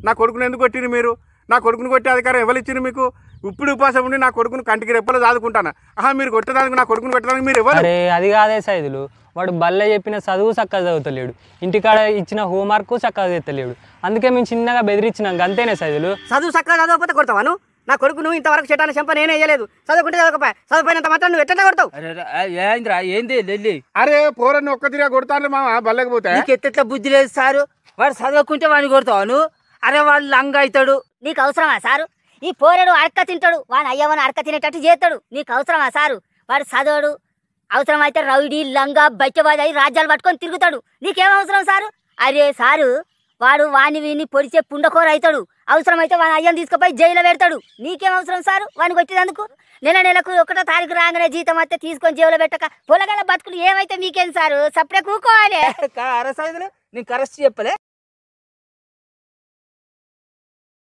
నా కొడుకుని ఎందుకు కొట్టిరు మీరు నా కొడుకుని కొట్టే అధికారం ఎవరు ఇచ్చింది మీకు ఇప్పుడు ఉపాసం ఉండి నా కొడుకుని కంటికి రెప్పలు దాదుకుంటాను ఆహా మీరు కొట్టడానికి నా కొడుకుని కొట్టడానికి మీరు ఎవరు అరే అది కాదే సైదులు వాడు బల్ల చెప్పిన చదువు చక్కగా చదువుతలేడు ఇంటికాడ ఇచ్చిన హోంవర్క్ చక్కగా చేస్తలేడు అందుకే మేము చిన్నగా బెదిరించినాం అంతేనే సైదులు చదువు చక్కగా చదవకపోతే కొడతావాను నా కొడుకు నువ్వు ఇంతవరకు చెట్టాన చెంప నేనే వేయలేదు చదువుకుంటే చదవకపోయా చదువుపోయినంత మాత్రం నువ్వు ఎట్లా కొడతావు అరే రా, ఆ, ఏందిరా ఏంది లెల్లి అరే పోరని ఒక్క తిరిగా కొడతాను మా బల్లకపోతే నీకు ఎట్లా బుద్ధి లేదు సారు వాడు చదవకుంటే వాడిని కొడతావు నువ్వు అరే వాడు లంగ అవుతాడు నీకు అవసరమా సారు ఈ పోరేడు అడక తింటాడు వాని అయ్యవని అడక తినేటట్టు చేస్తాడు నీకు అవసరమా సారు వాడు చదవడు అవసరమైతే రౌడీ లంగా బచ్చబాజి అయి రాజ్యాలు పట్టుకొని తిరుగుతాడు నీకేం అవసరం సారు అరే సారు వాడు వాని వీని పొడిచే పుండకోర అవుతాడు అవసరమైతే వాని అయ్యని తీసుకుపోయి జైల్లో పెడతాడు నీకేం అవసరం సారు వానికి వచ్చేదందుకు నెల నెలకు ఒకటో తారీఖు రాగానే జీతం వస్తే తీసుకొని జైల్లో పెట్టక పొలగల బతుకులు ఏమైతే మీకేం సారు సప్పుడే కూకోవాలి అరే సైదులు నీకు కరెక్ట్ చెప్పలే